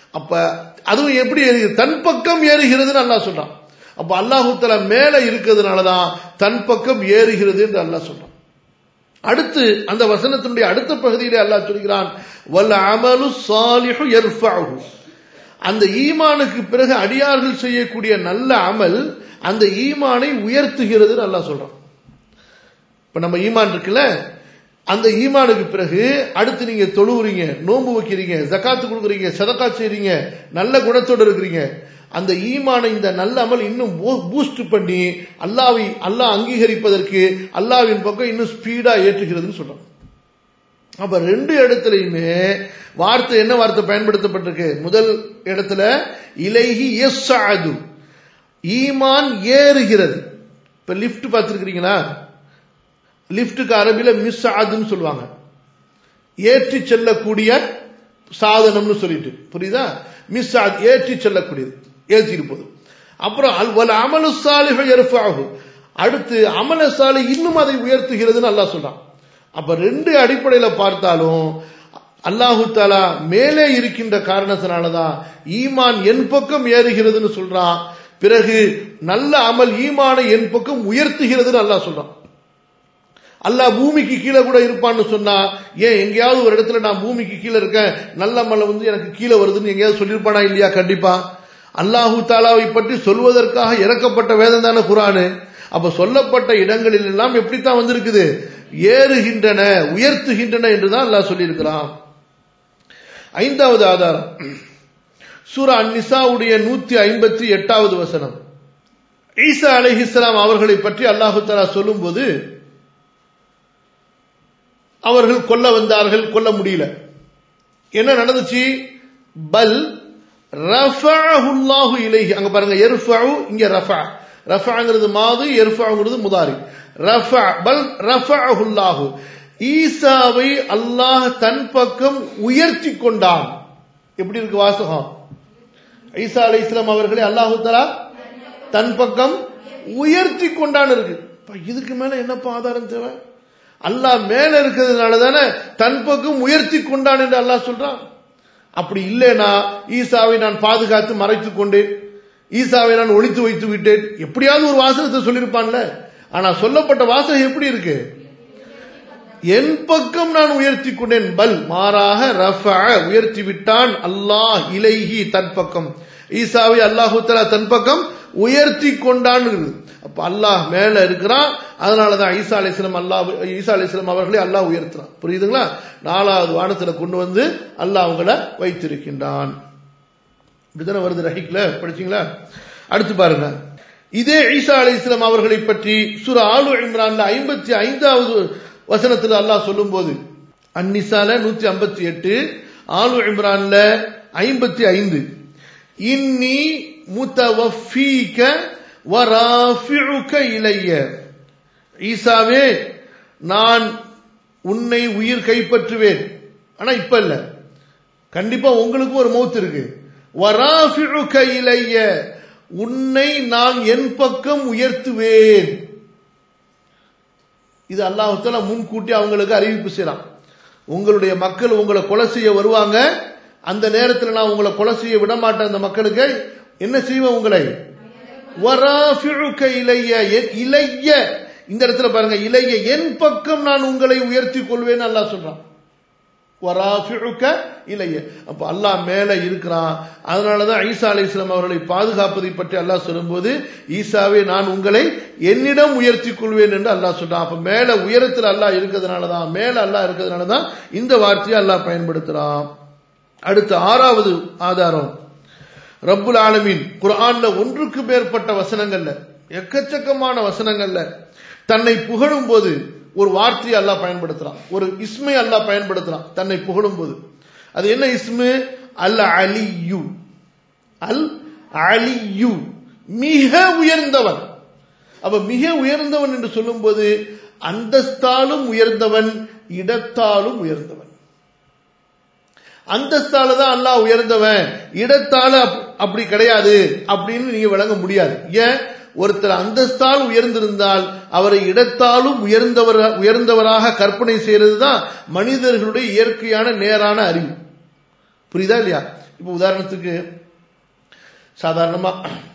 அப்ப அதுவும் எப்படி ஏறுகிறது தன் பக்கம் ஏறுகிறதுன்னு அல்லாஹ் சொல்றான் அப்ப அல்லாஹு தஆலா மேல இருக்கிறதுனாலதான் தன் பக்கம் ஏறுகிறது என்று அல்லாஹ் சொல்றான் அடுத்து அந்த வசனத்தினுடைய அடுத்த பகுதியிலே அல்லாஹ் சொல்கிறான் வல் அமலு சாலிஹு யர்ஃபஉஹு அந்த ஈமானுக்கு பிறகு அடியார்கள் செய்யக்கூடிய நல்ல அமல் அந்த ஈமானை உயர்த்துகிறதுன்னு அல்லாஹ் சொல்றான் இப்ப நம்ம ஈமான் இருக்குல்ல அந்த ஈமானுக்கு பிறகு அடுத்து நீங்க தொழுவுறீங்க நோன்பு வைக்கிறீங்க ஜக்காத்து கொடுக்குறீங்க சதக்கா செய்றீங்க நல்ல குணத்தோட இருக்கிறீங்க அந்த ஈமானை இந்த நல்ல அமல் இன்னும் பூஸ்ட் பண்ணி அல்லாவை அல்லாஹ் அங்கீகரிப்பதற்கு அல்லாவின் பக்கம் இன்னும் ஸ்பீடா ஏற்றுகிறதுன்னு சொல்றான் அப்ப ரெண்டு இடத்துலயுமே வார்த்தை என்ன வார்த்தை பயன்படுத்தப்பட்டிருக்கு முதல் இடத்துல இலைஹி எஸ் ஈமான் ஏறுகிறது இப்ப லிப்ட் பார்த்திருக்கிறீங்களா லிப்டுக்கு அரபில மிஸ் ஆதுன்னு சொல்லுவாங்க ஏற்றி செல்லக்கூடிய சாதனம்னு சொல்லிட்டு புரியுதா மிஸ் ஆத் ஏற்றி செல்லக்கூடியது ஏற்றி இருப்பது அப்புறம் அல் வல் அமலு சாலிஹ எருஃபாகும் அடுத்து அமல சாலி இன்னும் அதை உயர்த்துகிறதுன்னு அல்லாஹ் சொல்றான் அப்ப ரெண்டு அடிப்படையில பார்த்தாலும் அல்லாஹு தாலா மேலே இருக்கின்ற காரணத்தினாலதான் ஈமான் என் பக்கம் ஏறுகிறதுன்னு சொல்றான் பிறகு நல்ல அமல் ஈமானை என் பக்கம் உயர்த்துகிறதுன்னு அல்லாஹ் சொல்றான் அல்லாஹ் பூமிக்கு கீழே கூட இருப்பான்னு சொன்னா ஏன் எங்கேயாவது ஒரு இடத்துல நான் பூமிக்கு கீழே இருக்கேன் நல்ல மலை வந்து எனக்கு கீழே வருதுன்னு எங்கேயாவது சொல்லியிருப்பானா இல்லையா கண்டிப்பா அல்லாஹு தாலாவை பற்றி சொல்வதற்காக இறக்கப்பட்ட வேதம் தானே குரானு அப்ப சொல்லப்பட்ட இடங்களில் எல்லாம் எப்படித்தான் வந்திருக்குது ஏறுகின்றன உயர்த்துகின்றன என்றுதான் அல்லாஹ் சொல்லியிருக்கிறான் ஐந்தாவது ஆதாரம் சூரா நிசாவுடைய நூத்தி ஐம்பத்தி எட்டாவது வசனம் ஈசா அலிஹிஸ்லாம் அவர்களை பற்றி அல்லாஹு தாலா சொல்லும் போது அவர்கள் கொல்ல வந்தார்கள் கொல்ல முடியல என்ன நடந்துச்சு பல் ரஃபஅஹுல்லாஹு இலைஹி அங்க பாருங்க எர்ஃபஉ இங்க ரஃபா ரஃபஅங்கிறது மாது எர்ஃபஅங்கிறது முதாரி ரஃபா பல் ரஃபஅஹுல்லாஹு ஈசாவை அல்லாஹ் தன் பக்கம் உயர்த்தி கொண்டான் எப்படி இருக்கு வாசகம் ஈசா அலை இஸ்லாம் அவர்களை அல்லாஹு தலா தன் பக்கம் உயர்த்தி கொண்டான் இருக்கு இதுக்கு மேல என்னப்பா ஆதாரம் தேவை அல்லாஹ் மேல இருக்கிறதுனால தானே தன் பக்கம் உயர்த்தி கொண்டான் என்று அல்லாஹ் சொல்றான் அப்படி இல்லைனா ஈசாவை நான் பாதுகாத்து மறைத்துக் கொண்டேன் ஈசாவை நான் ஒழித்து வைத்து விட்டேன் எப்படியாவது ஒரு வாசகத்தை சொல்லியிருப்பான்ல ஆனா சொல்லப்பட்ட வாசகம் எப்படி இருக்கு என் பக்கம் நான் உயர்த்தி கொண்டேன் பல் மாறாக ரஃப உயர்த்தி விட்டான் அல்லாஹ் இலைஹி தன் பக்கம் ஈசாவை அல்லாஹு தலா தன் பக்கம் உயர்த்தி கொண்டான் அப்ப அல்லாஹ் மேல இருக்கிறான் அதனாலதான் ஈசா அலிஸ்லாம் அல்லாஹ் ஈசா அலிஸ்லாம் அவர்களை அல்லாஹ் உயர்த்துறான் புரியுதுங்களா நாலாவது வானத்துல கொண்டு வந்து அல்லாஹ் அவங்கள வைத்திருக்கின்றான் இப்படிதானே வருது ரஹிக்ல படிச்சீங்களா அடுத்து பாருங்க இதே ஈசா அலி இஸ்லாம் அவர்களை பற்றி சுர ஆலு இம்ரான்ல ஐம்பத்தி ஐந்தாவது வசனத்தில் அல்லாஹ் சொல்லும் போது அந்நிசால நூத்தி ஐம்பத்தி எட்டு ஆலு இம்ரான்ல ஐம்பத்தி ஐந்து இன்னி முத்தவஃபீக வராஃபிஉக இலைய ஈசாவே நான் உன்னை உயிர் கைப்பற்றுவேன் ஆனா இப்ப இல்ல கண்டிப்பா உங்களுக்கும் ஒரு மௌத்து இருக்கு வராஃபிஉக இலைய உன்னை நான் என் பக்கம் உயர்த்துவேன் இது அல்லாஹால முன்கூட்டி அவங்களுக்கு அறிவிப்பு செய்யலாம் உங்களுடைய மக்கள் உங்களை கொலை செய்ய வருவாங்க அந்த நேரத்தில் நான் உங்களை கொலை செய்ய விட மாட்டேன் அந்த மக்களுக்கு என்ன செய்வேன் உங்களை இலைய இலைய இந்த இடத்துல பாருங்க இலைய என் பக்கம் நான் உங்களை உயர்த்தி கொள்வேன் அல்லா சொல்றான் இலைய அப்ப அல்லாஹ் மேல இருக்கிறான் அதனாலதான் ஈசா அலி இஸ்லாம் அவர்களை பாதுகாப்பதை பற்றி அல்லாஹ் சொல்லும்போது ஈசாவே நான் உங்களை என்னிடம் உயர்த்தி கொள்வேன் என்று அல்லாஹ் சொல்றான் அப்ப மேல உயரத்தில் அல்லாஹ் இருக்கிறதுனாலதான் மேல அல்லாஹ் இருக்கிறதுனாலதான் இந்த வார்த்தையை அல்லாஹ் பயன்படுத்துறான் அடுத்து ஆறாவது ஆதாரம் ரப்புல் ஆலமீன் குரான்ல ஒன்றுக்கு மேற்பட்ட வசனங்கள்ல எக்கச்சக்கமான வசனங்கள்ல தன்னை புகழும் போது ஒரு வார்த்தையை அல்லாஹ் பயன்படுத்துறான் ஒரு இஸ்மை அல்லாஹ் பயன்படுத்துறான் தன்னை புகழும் போது அது என்ன இஸ்மு அல் அலியு அல் அலியு மிக உயர்ந்தவன் அப்ப மிக உயர்ந்தவன் என்று சொல்லும்போது அந்தஸ்தாலும் உயர்ந்தவன் இடத்தாலும் உயர்ந்தவன் அந்தஸ்தால தான் அல்லாஹ் உயர்ந்தவன் இடத்தால அப்படி கிடையாது அப்படின்னு நீங்க விளங்க முடியாது ஏன் ஒருத்தர் அந்தஸ்தால் உயர்ந்திருந்தால் அவரை இடத்தாலும் உயர்ந்தவர் உயர்ந்தவராக கற்பனை செய்யறது தான் மனிதர்களுடைய இயற்கையான நேரான அறிவு புரியுதா இல்லையா இப்போ உதாரணத்துக்கு சாதாரணமா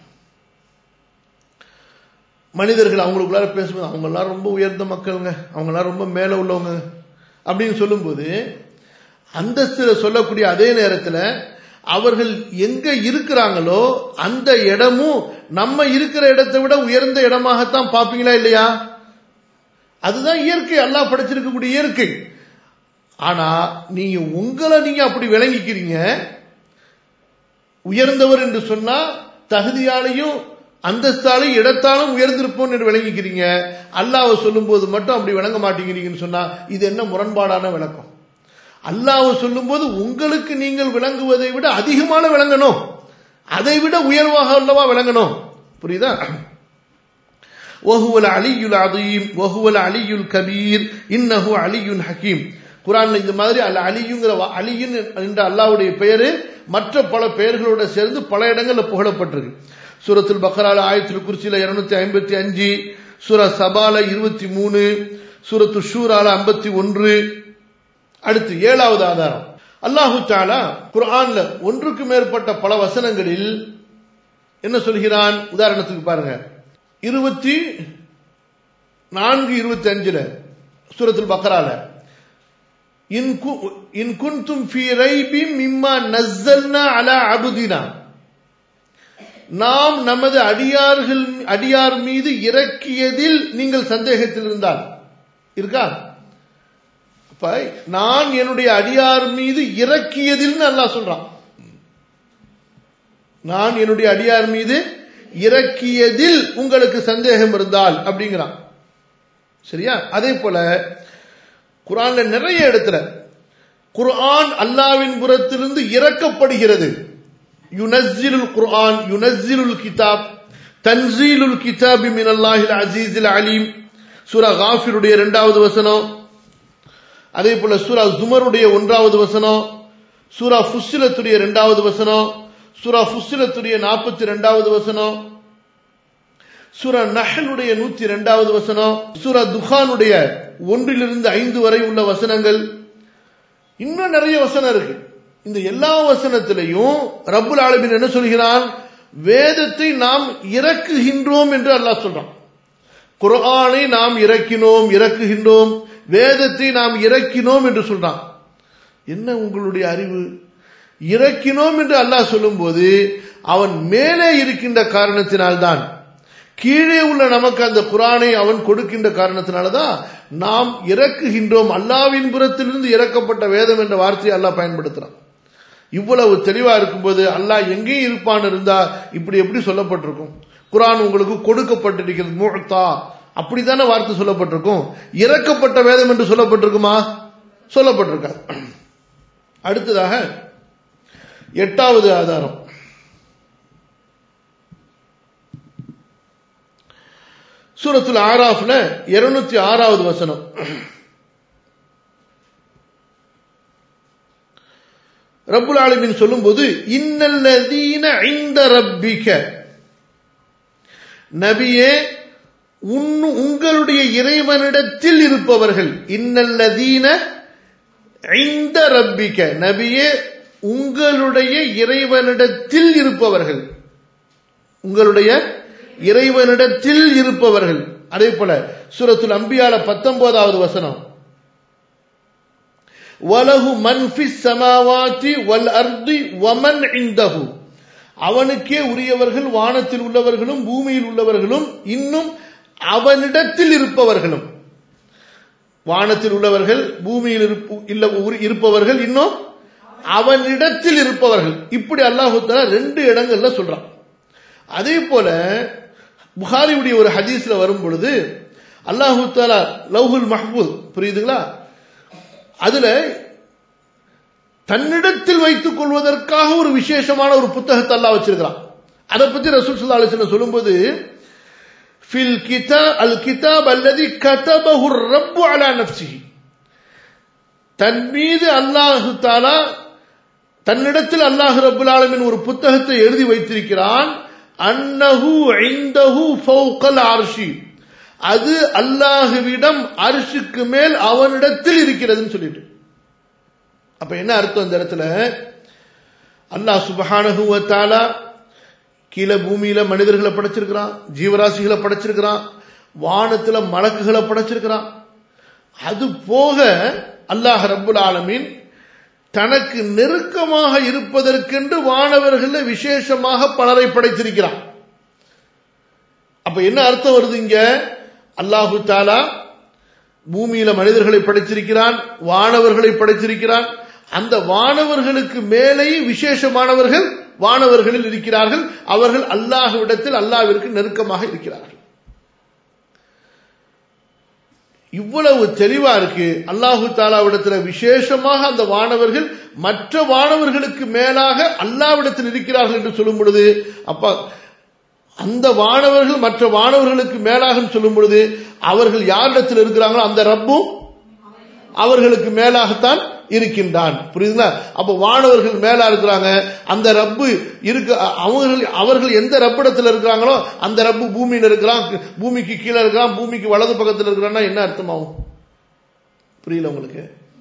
மனிதர்கள் அவங்களுக்குள்ளார பேசும்போது அவங்கெல்லாம் ரொம்ப உயர்ந்த மக்களுங்க அவங்கெல்லாம் ரொம்ப மேல உள்ளவங்க அப்படின்னு சொல்லும்போது அந்தஸ்துல சொல்லக்கூடிய அதே நேரத்தில் அவர்கள் எங்க இருக்கிறாங்களோ அந்த இடமும் நம்ம இருக்கிற இடத்தை விட உயர்ந்த இடமாகத்தான் பார்ப்பீங்களா இல்லையா அதுதான் இயற்கை அல்லாஹ் படைச்சிருக்கக்கூடிய இயற்கை ஆனா நீங்க உங்களை நீங்க அப்படி விளங்கிக்கிறீங்க உயர்ந்தவர் என்று சொன்னா தகுதியாலையும் அந்தஸ்தாலையும் இடத்தாலும் உயர்ந்திருப்போம் என்று விளங்கிக்கிறீங்க அல்லாவை சொல்லும் போது மட்டும் அப்படி விளங்க மாட்டேங்கிறீங்கன்னு சொன்னா இது என்ன முரண்பாடான விளக்கம் அல்லாவை சொல்லும் போது உங்களுக்கு நீங்கள் விளங்குவதை விட அதிகமான விளங்கணும் அதை விட உயர்வாக அல்லவா விளங்கணும் புரியுதா وهو العلي العظيم وهو العلي الكبير انه علي حكيم குரான்ல இந்த மாதிரி அல்ல அலியுங்கிற அலியின் என்ற அல்லாவுடைய பெயரு மற்ற பல பெயர்களோட சேர்ந்து பல இடங்கள்ல புகழப்பட்டிருக்கு சூரத்துல் பக்ரால ஆயத்தில் குறிச்சியில இருநூத்தி ஐம்பத்தி அஞ்சு சூர சபால இருபத்தி மூணு சூரத்து ஷூரால ஐம்பத்தி ஒன்று அடுத்து ஏழாவது ஆதாரம் அல்லாஹு தாலா குரான்ல ஒன்றுக்கு மேற்பட்ட பல வசனங்களில் என்ன சொல்கிறான் உதாரணத்துக்கு பாருங்க இருபத்தி நான்கு இருபத்தி அஞ்சுல சூரத்துல் பக்ரால இன் குன்தும் ஃபீ ரைபின் மிம்மா நஸ்ஸல்னா அலா அபுதினா நாம் நமது அடியார்கள் அடியார் மீது இறக்கியதில் நீங்கள் சந்தேகத்தில் இருந்தால் இருக்கா அப்ப நான் என்னுடைய அடியார் மீது இறக்கியதில் அல்லாஹ் சொல்றான் நான் என்னுடைய அடியார் மீது இறக்கியதில் உங்களுக்கு சந்தேகம் இருந்தால் அப்படிங்கிறான் சரியா அதே போல குரான்ல நிறைய இடத்துல குர்ஆன் அல்லாவின் புறத்திலிருந்து இறக்கப்படுகிறது யுனஸ்ஸிலுல் குர்ஆன் யுனஸ்ஸிலுல் கிதாப் தன்சீலுல் கிதாபி மின் அல்லாஹில் அசீஸில் அலீம் சூரா காஃபிருடைய இரண்டாவது வசனம் அதே போல சூரா ஜுமருடைய ஒன்றாவது வசனம் சூரா ஃபுஸ்ஸிலத்துடைய இரண்டாவது வசனம் சூரா ஃபுஸ்ஸிலத்துடைய நாற்பத்தி இரண்டாவது வசனம் சூரா நஹலுடைய நூத்தி இரண்டாவது வசனம் சூரா துஹானுடைய ஒன்றிலிருந்து ஐந்து வரை உள்ள வசனங்கள் இன்னும் நிறைய வசனம் இருக்கு இந்த எல்லா வசனத்திலையும் ரப்புல் ஆலமின் என்ன சொல்கிறான் வேதத்தை நாம் இறக்குகின்றோம் என்று அல்லாஹ் சொல்றான் குர்ஆனை நாம் இறக்கினோம் இறக்குகின்றோம் வேதத்தை நாம் இறக்கினோம் என்று சொல்றான் என்ன உங்களுடைய அறிவு இறக்கினோம் என்று அல்லாஹ் சொல்லும்போது அவன் மேலே இருக்கின்ற காரணத்தினால்தான் கீழே உள்ள நமக்கு அந்த குரானை அவன் கொடுக்கின்ற காரணத்தினாலதான் நாம் இறக்குகின்றோம் அல்லாவின் புறத்திலிருந்து இறக்கப்பட்ட வேதம் என்ற வார்த்தையை அல்லாஹ் பயன்படுத்துறான் இவ்வளவு தெளிவா இருக்கும்போது அல்லாஹ் எங்கேயும் இருப்பான் இருந்தா இப்படி எப்படி சொல்லப்பட்டிருக்கும் குரான் உங்களுக்கு கொடுக்கப்பட்டிருக்கிறது முகத்தா அப்படித்தானே வார்த்தை சொல்லப்பட்டிருக்கும் இறக்கப்பட்ட வேதம் என்று சொல்லப்பட்டிருக்குமா சொல்லப்பட்டிருக்காது அடுத்ததாக எட்டாவது ஆதாரம் சூரத்துல ஆராஃப்ல இருநூத்தி ஆறாவது வசனம் ரப்புல் ஆலமின் சொல்லும்போது இன்னல்லதீன ஐந்த ரப்பிக்க நபியே உங்களுடைய இறைவனிடத்தில் இருப்பவர்கள் இன்னல்லதீன ஐந்த ரப்பிக்க நபியே உங்களுடைய இறைவனிடத்தில் இருப்பவர்கள் உங்களுடைய இறைவனிடத்தில் இருப்பவர்கள் அதே போல சூரத்துல் அம்பியால பத்தொன்பதாவது வசனம் வலகு மன்ஃபிஸ் சமாவாத்தி வல் அர்தி வமன் இந்தஹு அவனுக்கே உரியவர்கள் வானத்தில் உள்ளவர்களும் பூமியில் உள்ளவர்களும் இன்னும் அவனிடத்தில் இருப்பவர்களும் வானத்தில் உள்ளவர்கள் பூமியில் இருப்பவர்கள் இன்னும் அவனிடத்தில் இருப்பவர்கள் இப்படி அல்லாஹு ரெண்டு இடங்கள்ல சொல்றான் அதே போல புகாரியுடைய ஒரு ஹதீஸ்ல வரும் பொழுது அல்லாஹு தாலா லவ்ஹுல் மஹபூத் புரியுதுங்களா அதுல தன்னிடத்தில் வைத்துக் கொள்வதற்காக ஒரு விசேஷமான ஒரு புத்தகத்தை அல்லாஹ் வச்சிருக்கிறான் அதை பத்தி ரசூல் சல்லா அலிஸ்ல சொல்லும்போது ஃபில் கிதா அல் கிதாப் அல்லது கதபஹு ரப்பு அலா நப்சிஹி தன் மீது அல்லாஹு தாலா தன்னிடத்தில் அல்லாஹ் ரபுல் ஆலமின் ஒரு புத்தகத்தை எழுதி வைத்திருக்கிறான் அன்னஹு ஐந்தஹு ஃபௌகல் அர்ஷி அது அல்லாஹுவிடம் அரிசுக்கு மேல் அவனிடத்தில் இருக்கிறதுன்னு சொல்லிட்டு அப்ப என்ன அர்த்தம் இந்த இடத்துல அல்லாஹ் சுபஹானகுவத்தாலா கீழே பூமியில மனிதர்களை படைச்சிருக்கிறான் ஜீவராசிகளை படைச்சிருக்கிறான் வானத்துல மலக்குகளை படைச்சிருக்கிறான் அது போக அல்லாஹ் ரப்புல் ஆலமீன் தனக்கு நெருக்கமாக இருப்பதற்கென்று வானவர்கள் விசேஷமாக பலரை படைத்திருக்கிறான் அப்ப என்ன அர்த்தம் வருது இங்க அல்லாஹு தாலா பூமியில மனிதர்களை படைத்திருக்கிறான் வானவர்களை படைத்திருக்கிறான் அந்த வானவர்களுக்கு மேலேயும் விசேஷமானவர்கள் வானவர்களில் இருக்கிறார்கள் அவர்கள் அல்லாஹ்விடத்தில் அல்லாவிற்கு நெருக்கமாக இருக்கிறார்கள் இவ்வளவு தெளிவா இருக்கு அல்லாஹு தாலாவிடத்துல விசேஷமாக அந்த வானவர்கள் மற்ற வானவர்களுக்கு மேலாக அல்லாவிடத்தில் இருக்கிறார்கள் என்று சொல்லும் பொழுது அப்ப அந்த வானவர்கள் மற்ற வானவர்களுக்கு மேலாக சொல்லும் பொழுது அவர்கள் யாரிடத்தில் இருக்கிறாங்களோ அந்த ரப்பும் அவர்களுக்கு மேலாகத்தான் இருக்கின்றான் புரியுதுங்களா அப்ப வானவர்கள் மேலா இருக்கிறாங்க அந்த ரப்பு இருக்க அவர்கள் அவர்கள் எந்த ரப்பிடத்தில் இருக்கிறாங்களோ அந்த ரப்பு பூமியில இருக்கிறான் பூமிக்கு கீழே இருக்கிறான் பூமிக்கு வலது பக்கத்தில் இருக்கிறான்னா என்ன அர்த்தமாகும் புரியல உங்களுக்கு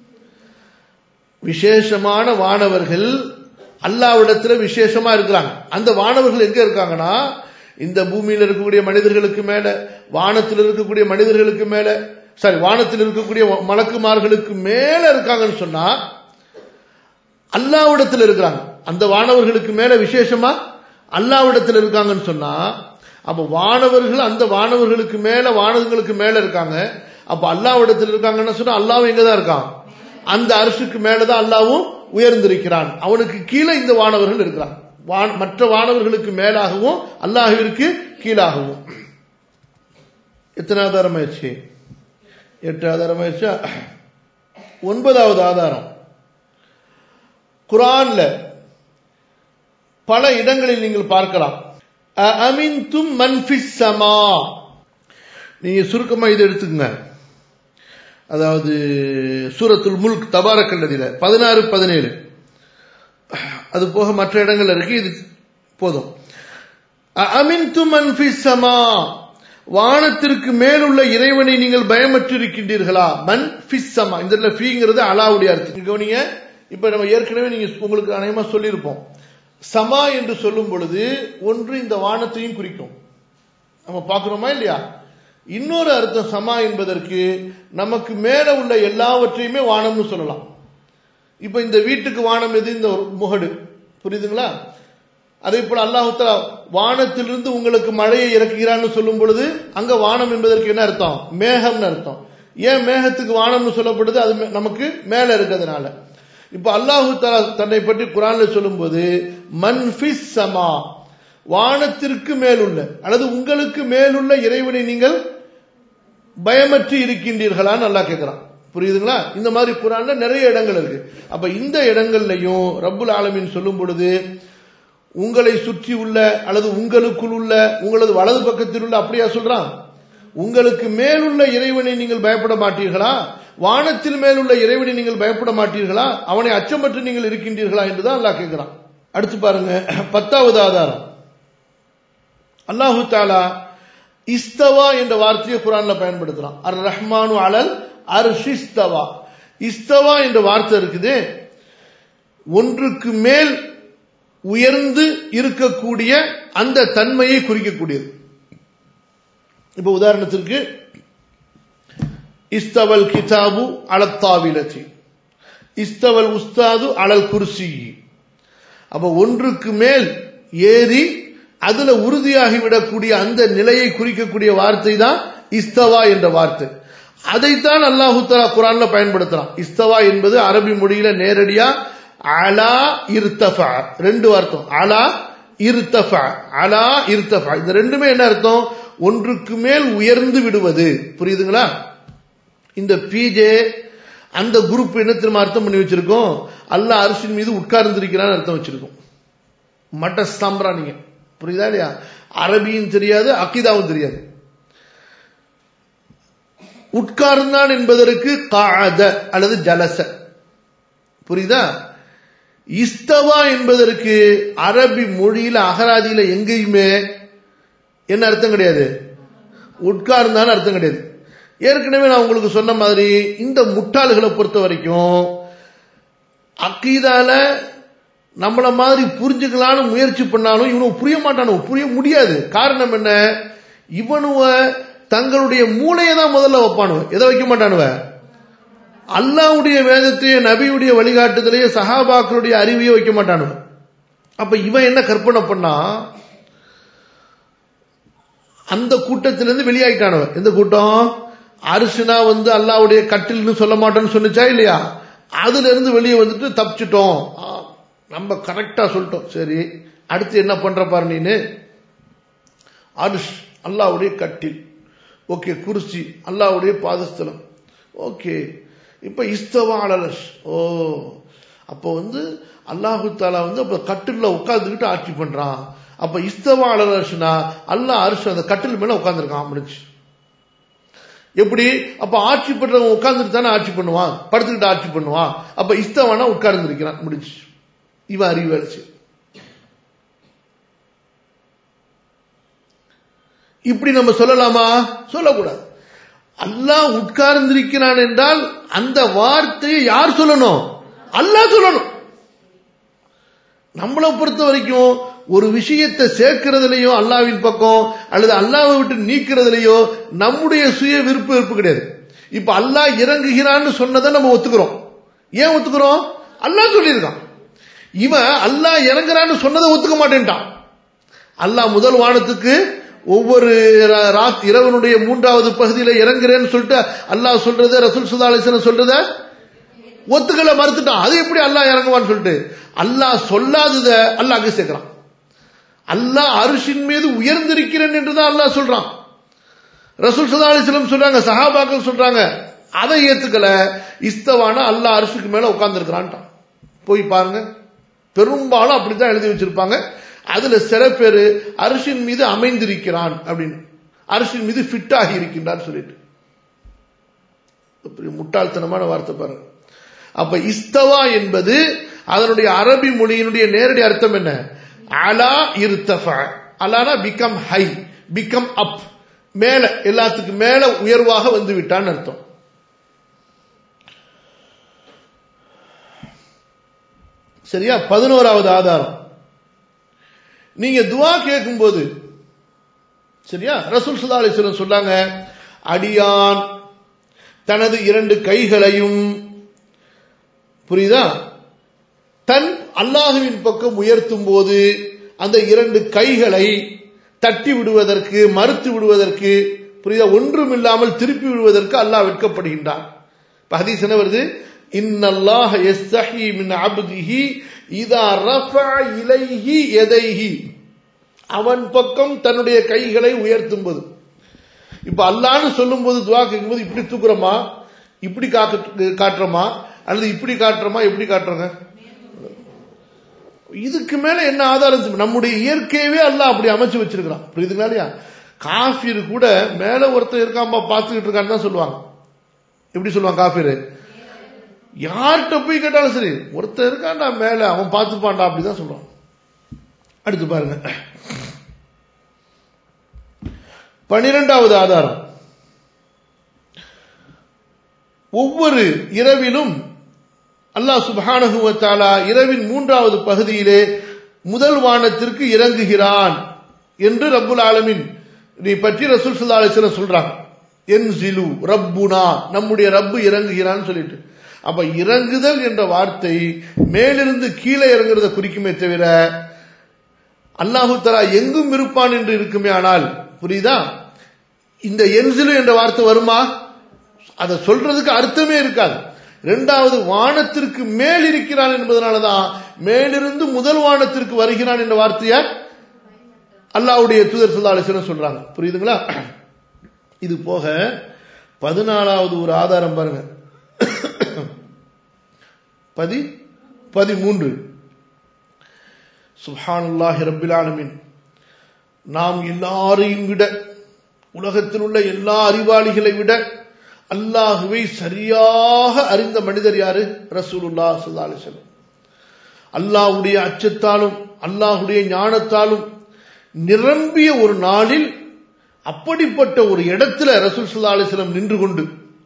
விசேஷமான வானவர்கள் அல்லாவிடத்துல விசேஷமா இருக்கிறாங்க அந்த வானவர்கள் எங்க இருக்காங்கன்னா இந்த பூமியில் இருக்கக்கூடிய மனிதர்களுக்கு மேல வானத்தில் இருக்கக்கூடிய மனிதர்களுக்கு மேல சாரி வானத்தில் இருக்கக்கூடிய மலக்குமார்களுக்கு மேல இருக்காங்கன்னு சொன்னா அல்லாவிடத்தில் இருக்கிறாங்க அந்த வானவர்களுக்கு மேல விசேஷமா அல்லாவிடத்தில் இருக்காங்கன்னு சொன்னா அப்ப வானவர்கள் அந்த வானவர்களுக்கு மேல வானவர்களுக்கு மேல இருக்காங்க அப்ப அல்லாவிடத்தில் இருக்காங்கன்னு சொன்னா அல்லாவும் எங்கதான் இருக்கான் அந்த அரசுக்கு மேலதான் அல்லாவும் உயர்ந்திருக்கிறான் அவனுக்கு கீழே இந்த வானவர்கள் இருக்கிறான் மற்ற வானவர்களுக்கு மேலாகவும் அல்லாஹுவிற்கு கீழாகவும் எத்தனை ஆதாரம் ஆயிடுச்சு எட்டு ஆதாரம் ஆயிடுச்சா ஒன்பதாவது ஆதாரம் குரான்ல பல இடங்களில் நீங்கள் பார்க்கலாம் அமின்தும் மன்பிஸ் சமா நீங்க சுருக்கமா இதை எடுத்துக்கங்க அதாவது சூரத்துல் முல்க் தபாரக்கல்லதில பதினாறு பதினேழு அது போக மற்ற இடங்கள் இருக்கு இது போதும் அமின்தும் மன்பிஸ் சமா வானத்திற்கு மேலுள்ள இறைவனை நீங்கள் பயமற்றிருக்கின்றீர்களா மண் பிஸ்ஸமா இந்த இடத்துல ஃபீங்கிறது அலாவுடைய அர்த்தம் கவனிங்க இப்ப நம்ம ஏற்கனவே நீங்க உங்களுக்கு அநேகமா சொல்லியிருப்போம் சமா என்று சொல்லும் பொழுது ஒன்று இந்த வானத்தையும் குறிக்கும் நம்ம பார்க்கிறோமா இல்லையா இன்னொரு அர்த்தம் சமா என்பதற்கு நமக்கு மேல உள்ள எல்லாவற்றையுமே வானம்னு சொல்லலாம் இப்ப இந்த வீட்டுக்கு வானம் எது இந்த முகடு புரியுதுங்களா அதே போல அல்லாஹுத்தலா வானத்திலிருந்து உங்களுக்கு மழையை இறக்குகிறான்னு சொல்லும் பொழுது அங்க வானம் என்பதற்கு என்ன அர்த்தம் மேகம்னு அர்த்தம் ஏன் மேகத்துக்கு வானம்னு சொல்லப்படுது அது நமக்கு மேல இருக்கிறதுனால இப்ப அல்லாஹு தலா தன்னை பற்றி குரான்ல சொல்லும்போது மன்பிஸ் சமா வானத்திற்கு மேலுள்ள அல்லது உங்களுக்கு மேலுள்ள இறைவனை நீங்கள் பயமற்று இருக்கின்றீர்களான்னு நல்லா கேட்கிறான் புரியுதுங்களா இந்த மாதிரி குரான்ல நிறைய இடங்கள் இருக்கு அப்ப இந்த இடங்கள்லையும் ரப்புல் ஆலமின் சொல்லும் பொழுது உங்களை சுற்றி உள்ள அல்லது உங்களுக்குள் உள்ள உங்களது வலது பக்கத்தில் உள்ள அப்படியா சொல்றான் உங்களுக்கு மேலுள்ள இறைவனை நீங்கள் பயப்பட மாட்டீர்களா வானத்தில் மேலுள்ள இறைவனை நீங்கள் பயப்பட மாட்டீர்களா அவனை அச்சமற்று நீங்கள் இருக்கின்றீர்களா என்றுதான் அல்லாஹ் கேட்கிறான் அடுத்து பாருங்க பத்தாவது ஆதாரம் அல்லாஹு தாலா இஸ்தவா என்ற வார்த்தையை குரான்ல பயன்படுத்துறான் அர் ரஹ்மானு அலல் அர்ஷிஸ்தவா இஸ்தவா என்ற வார்த்தை இருக்குது ஒன்றுக்கு மேல் உயர்ந்து இருக்கக்கூடிய அந்த தன்மையை குறிக்கக்கூடியது இப்ப உதாரணத்திற்கு இஸ்தவல் கிதாபு அலத்தாவிலத்தி இஸ்தவல் உஸ்தாது அலல் குர்சி அப்ப ஒன்றுக்கு மேல் ஏறி அதுல உறுதியாகிவிடக்கூடிய அந்த நிலையை குறிக்கக்கூடிய வார்த்தை தான் இஸ்தவா என்ற வார்த்தை அதைத்தான் அல்லாஹு தலா குரான்ல பயன்படுத்துறான் இஸ்தவா என்பது அரபி மொழியில நேரடியா அலா இருத்தஃபா ரெண்டு அர்த்தம் அலா இருத்தஃபா அலா இருத்தஃபா இந்த ரெண்டுமே என்ன அர்த்தம் ஒன்றுக்கு மேல் உயர்ந்து விடுவது புரியுதுங்களா இந்த பிஜே அந்த குரூப் என்ன திரும்ப அர்த்தம் பண்ணி வச்சிருக்கோம் அல்லாஹ் அரசின் மீது உட்கார்ந்திருக்கிறான்னு அர்த்தம் வச்சிருக்கோம் மட்ட ஸ்தம்பரா நீங்க புரியுதா இல்லையா அரபியும் தெரியாது அக்கிதாவும் தெரியாது உட்கார்ந்தான் என்பதற்கு காத அல்லது ஜலச புரியுதா இஸ்தவா என்பதற்கு அரபி மொழியில அகராதியில எங்கேயுமே என்ன அர்த்தம் கிடையாது உட்கார்ந்தான்னு அர்த்தம் கிடையாது ஏற்கனவே நான் உங்களுக்கு சொன்ன மாதிரி இந்த முட்டாள்களை பொறுத்த வரைக்கும் அக்கீதால நம்மள மாதிரி புரிஞ்சுக்கலான்னு முயற்சி பண்ணாலும் இவனுக்கு புரிய மாட்டானு புரிய முடியாது காரணம் என்ன இவனுவ தங்களுடைய மூளையை தான் முதல்ல வைப்பானுவ எதை வைக்க மாட்டானுவ அல்லாவுடைய வேதத்தையே நபியுடைய வழிகாட்டுதலையே சஹாபாக்களுடைய அறிவையே வைக்க மாட்டானுவ அப்ப இவன் என்ன கற்பனை பண்ணா அந்த கூட்டத்திலிருந்து வெளியாயிட்டானவன் எந்த கூட்டம் அரிசினா வந்து அல்லாவுடைய கட்டில்னு சொல்ல மாட்டோம்னு சொன்னிச்சா இல்லையா அதுல இருந்து வெளியே வந்துட்டு தப்பிச்சிட்டோம் ஆ, நம்ம கரெக்டா சொல்லிட்டோம் சரி அடுத்து என்ன பண்ற பாரு நீனு அரிஷ் அல்லாவுடைய கட்டில் ஓகே குர்சி அல்லாவுடைய பாதஸ்தலம் ஓகே இப்ப இஸ்தவா அலரஷ் ஓ அப்போ வந்து அல்லாஹு தாலா வந்து அப்ப கட்டில்ல உட்கார்ந்துக்கிட்டு ஆட்சி பண்றான் அப்ப இஸ்தவா அலரஷ்னா அல்லாஹ் அரிஷ் அந்த கட்டில் மேல உட்கார்ந்துருக்கான் முடிச்சு எப்படி அப்ப ஆட்சி பண்றவன் உட்கார்ந்துட்டு தானே ஆட்சி பண்ணுவான் படுத்துக்கிட்டு ஆட்சி பண்ணுவான் அப்ப இஸ்தவானா உட்கார்ந்து இருக்கிறான் முடிச்சு இவன் அறிவாளிச்சு இப்படி நம்ம சொல்லலாமா சொல்லக்கூடாது அல்லாஹ் உட்கார்ந்திருக்கிறான் என்றால் அந்த வார்த்தையை யார் சொல்லணும் அல்லாஹ் சொல்லணும் நம்மளை பொறுத்த வரைக்கும் ஒரு விஷயத்தை சேர்க்கிறதுலையோ அல்லாவின் பக்கம் அல்லது அல்லாவை விட்டு நீக்கிறதுலையோ நம்முடைய சுய விருப்ப வெறுப்பு கிடையாது இப்ப அல்லாஹ் இறங்குகிறான்னு சொன்னதை நம்ம ஒத்துக்கிறோம் ஏன் ஒத்துக்கிறோம் அல்லாஹ் சொல்லியிருக்கான் இவன் அல்லாஹ் இறங்குறான்னு சொன்னதை ஒத்துக்க மாட்டேன்ட்டான் அல்லாஹ் முதல் வானத்துக்கு ஒவ்வொரு ரா- ராத் இரவனுடைய மூன்றாவது பகுதியில இறங்குறேன்னு சொல்லிட்டு அல்லாஹ் சொல்றத ரசூல் சுல்லா அலிஸ்லாம் சொல்றத ஒத்துக்கல மறுத்துட்டான் அது எப்படி அல்லாஹ் இறங்குவான்னு சொல்லிட்டு அல்லாஹ் சொல்லாதத அல்லாஹ் அங்க சேர்க்கிறான் அல்லாஹ் அரிசின் மீது உயர்ந்திருக்கிறேன் என்றுதான் அல்லாஹ் சொல்றான் ரசூல் சல்லா அலிஸ்லம் சொல்றாங்க சஹாபாக்கள் சொல்றாங்க அதை ஏத்துக்கல இஸ்தவான அல்லாஹ் அரிசிக்கு மேல உட்கார்ந்துருக்கிறான்ட்டான் போய் பாருங்க பெரும்பாலும் அப்படித்தான் எழுதி வச்சிருப்பாங்க அதுல சில பேரு அரிசின் மீது அமைந்திருக்கிறான் அப்படின்னு அரிசின் மீது ஃபிட் ஆகி இருக்கின்றான் சொல்லிட்டு அப்படி முட்டாள்தனமான வார்த்தை பாருங்க அப்ப இஸ்தவா என்பது அதனுடைய அரபி மொழியினுடைய நேரடி அர்த்தம் என்ன அலா இருத்தஃபா அலானா பிகம் ஹை பிகம் அப் மேல எல்லாத்துக்கும் மேல உயர்வாக வந்து விட்டான்னு அர்த்தம் சரியா பதினோராவது ஆதாரம் நீங்க துவா கேட்கும்போது சரியா ரசூல் சுல்லா அலிஸ்வரம் சொன்னாங்க அடியான் தனது இரண்டு கைகளையும் புரியுதா தன் அல்லாஹுவின் பக்கம் உயர்த்தும் போது அந்த இரண்டு கைகளை தட்டி விடுவதற்கு மறுத்து விடுவதற்கு புரியுதா ஒன்றும் இல்லாமல் திருப்பி விடுவதற்கு அல்லாஹ் வெட்கப்படுகின்றான் இப்ப ஹதீஸ் என்ன வருது இன்னல்லாஹ யஸ்தஹி மின் அப்திஹி இதா ரஃபா இலைஹி யதைஹி அவன் பக்கம் தன்னுடைய கைகளை உயர்த்தும் போது இப்ப அல்லான்னு சொல்லும் போது துவா கேட்கும்போது இப்படி தூக்குறோமா இப்படி காக்க காட்டுறோமா அல்லது இப்படி காட்டுறோமா எப்படி காட்டுறோங்க இதுக்கு மேல என்ன ஆதாரம் நம்முடைய இயற்கையவே அல்லாஹ் அப்படி அமைச்சு வச்சிருக்கிறான் புரியுதுங்களா இல்லையா காஃபிர் கூட மேல ஒருத்தர் இருக்காம்பா பார்த்துக்கிட்டு இருக்கான்னு தான் சொல்லுவாங்க எப்படி சொல்லுவாங்க காஃபிர் யார்கிட்ட போய் கேட்டாலும் சரி ஒருத்தர் இருக்கான்டா மேல அவன் பார்த்துப்பான்டா அப்படிதான் சொல்லுவான் அடுத்து பாருங்க பனிரெண்டாவது ஆதாரம் ஒவ்வொரு இரவிலும் அல்லாஹ் சுப்ஹானஹு வ தஆலா இரவின் மூன்றாவது பகுதியிலே முதல் வானத்திற்கு இறங்குகிறான் என்று ரப்புல் ஆலமீன் நீ பற்றி ரசூல் ஸல்லல்லாஹு அலைஹி வஸல்லம் சொல்றாங்க என்சிலு ரப்புனா நம்முடைய ரப்பு இறங்குகிறான்னு சொல்லிட்டு அப்ப இறங்குதல் என்ற வார்த்தை மேலிருந்து கீழே இறங்குறத குறிக்குமே தவிர அல்லாஹு தலா எங்கும் இருப்பான் என்று இருக்குமே ஆனால் புரியுதா இந்த என்சிலு என்ற வார்த்தை வருமா அதை சொல்றதுக்கு அர்த்தமே இருக்காது இரண்டாவது வானத்திற்கு மேல் இருக்கிறான் என்பதனாலதான் மேலிருந்து முதல் வானத்திற்கு வருகிறான் என்ற வார்த்தைய அல்லாவுடைய தூதர் சொல்லா அலிஸ்வரம் சொல்றாங்க புரியுதுங்களா இது போக பதினாலாவது ஒரு ஆதாரம் பாருங்க பதி பதிமூன்று சுஹானுல்லாஹி ரப்பில் ஆலமீன் நாம் எல்லாரையும் விட உலகத்தில் உள்ள எல்லா அறிவாளிகளை விட அல்லாஹுவை சரியாக அறிந்த மனிதர் யாரு ரசூலுல்லா சல்லா அலிஸ்லம் அல்லாஹுடைய அச்சத்தாலும் அல்லாஹுடைய ஞானத்தாலும் நிரம்பிய ஒரு நாளில் அப்படிப்பட்ட ஒரு இடத்துல ரசூல் சல்லா அலிஸ்லம் நின்று கொண்டு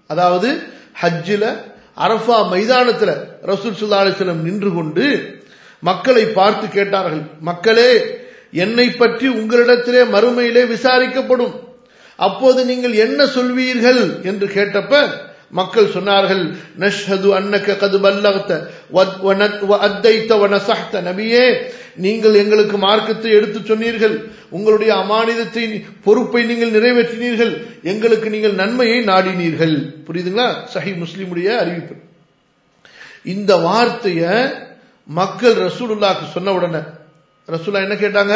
அதாவது ஹஜ்ஜில அரஃபா மைதானத்துல ரசூல் சல்லா அலிஸ்லம் நின்று கொண்டு மக்களை பார்த்து கேட்டார்கள் மக்களே என்னை பற்றி உங்களிடத்திலே மறுமையிலே விசாரிக்கப்படும் அப்போது நீங்கள் என்ன சொல்வீர்கள் என்று கேட்டப்ப மக்கள் சொன்னார்கள் நஷ்ஹது அன்னக கது பல்லகத்த அத்தைத்த வனசஹ்த நபியே நீங்கள் எங்களுக்கு மார்க்கத்தை எடுத்து சொன்னீர்கள் உங்களுடைய அமானிதத்தை பொறுப்பை நீங்கள் நிறைவேற்றினீர்கள் எங்களுக்கு நீங்கள் நன்மையை நாடினீர்கள் புரியுதுங்களா சஹி முஸ்லிமுடைய அறிவிப்பு இந்த வார்த்தைய மக்கள் ரசூலுல்லாக்கு சொன்ன உடனே ரசூல்லா என்ன கேட்டாங்க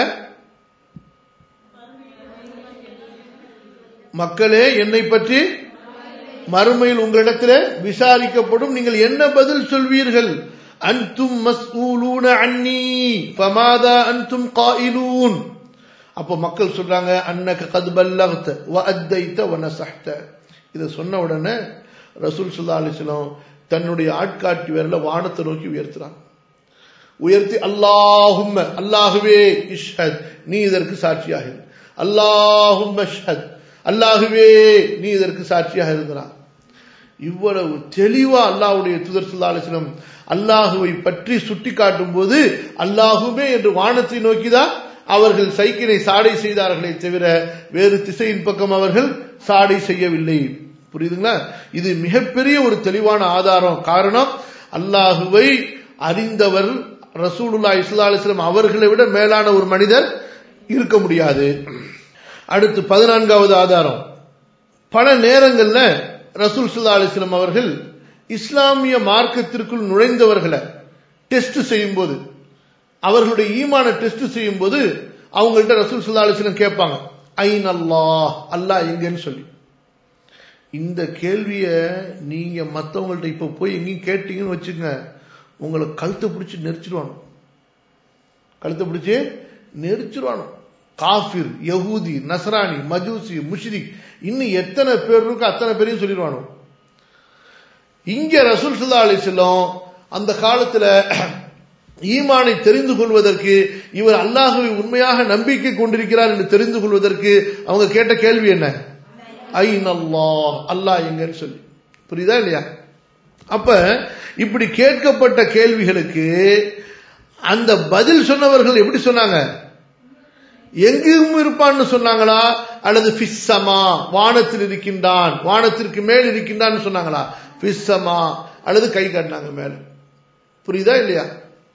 மக்களே என்னை பற்றி மறுமையில் உங்களிடத்தில் விசாரிக்கப்படும் நீங்கள் என்ன பதில் சொல்வீர்கள் அன்தும் மஸ்ஊலூன அன்னி ஃபமாதா அன்தும் காயிலூன் அப்போ மக்கள் சொல்றாங்க அன்னக கத் பல்லகத வ அத்தைத வ நஸஹ்த இத சொன்ன உடனே ரசூல் ஸல்லல்லாஹு அலைஹி வஸல்லம் தன்னுடைய ஆட்காட்டி விரல வானத்தை நோக்கி உயர்த்துறாங்க உயர்த்தி அல்லாஹும்ம அல்லாஹுவே இஷ்ஹத் நீ இதற்கு சாட்சியாக இரு அல்லாஹும்ம இஷ்ஹத் அல்லாஹுவே நீ இதற்கு சாட்சியாக இருக்கிறான் இவ்வளவு தெளிவா அல்லாஹுடைய துதர் சுல்லாசனம் அல்லாஹுவை பற்றி சுட்டி காட்டும் போது அல்லாஹுமே என்று வானத்தை நோக்கிதான் அவர்கள் சைக்கிளை சாடை செய்தார்களே தவிர வேறு திசையின் பக்கம் அவர்கள் சாடை செய்யவில்லை புரியுதுங்களா இது மிகப்பெரிய ஒரு தெளிவான ஆதாரம் காரணம் அல்லாஹுவை அறிந்தவர் ரசூலுல்லா இஸ்லா அலிஸ்லாம் அவர்களை விட மேலான ஒரு மனிதர் இருக்க முடியாது அடுத்து பதினான்காவது ஆதாரம் பல நேரங்கள்ல ரசூல் சுல்லா அலிஸ்லாம் அவர்கள் இஸ்லாமிய மார்க்கத்திற்குள் நுழைந்தவர்களை டெஸ்ட் செய்யும் போது அவர்களுடைய ஈமான டெஸ்ட் செய்யும் போது அவங்கள்ட்ட ரசூல் சுல்லா அலிஸ்லாம் கேட்பாங்க ஐன் அல்லாஹ் அல்லாஹ் எங்கன்னு சொல்லி இந்த கேள்விய நீங்க மத்தவங்கள்ட்ட இப்ப போய் எங்கேயும் கேட்டீங்கன்னு வச்சுங்க உங்களை கழுத்தை பிடிச்சி நெரிச்சிருவானு கழுத்தை பிடிச்சி நெரிச்சிருவானு காஃபிர் யகூதி நசரானி மஜூசி முஷ்ரிக் இன்னும் எத்தனை பேர் இருக்கோ அத்தனை பேரையும் சொல்லிடுவானோ இங்க ரசூல் சுல்லா அலி செல்லம் அந்த காலத்துல ஈமானை தெரிந்து கொள்வதற்கு இவர் அல்லாஹுவை உண்மையாக நம்பிக்கை கொண்டிருக்கிறார் என்று தெரிந்து கொள்வதற்கு அவங்க கேட்ட கேள்வி என்ன ஐன் அல்லாஹ் அல்லாஹ் எங்கன்னு சொல்லி புரியுதா இல்லையா அப்ப இப்படி கேட்கப்பட்ட கேள்விகளுக்கு அந்த பதில் சொன்னவர்கள் எப்படி சொன்னாங்க எங்கும் இருப்பான்னு சொன்னாங்களா அல்லது பிஸ்ஸமா வானத்தில் இருக்கின்றான் வானத்திற்கு மேல் இருக்கின்றான் சொன்னாங்களா பிஸ்ஸமா அல்லது கை காட்டினாங்க மேல புரியுதா இல்லையா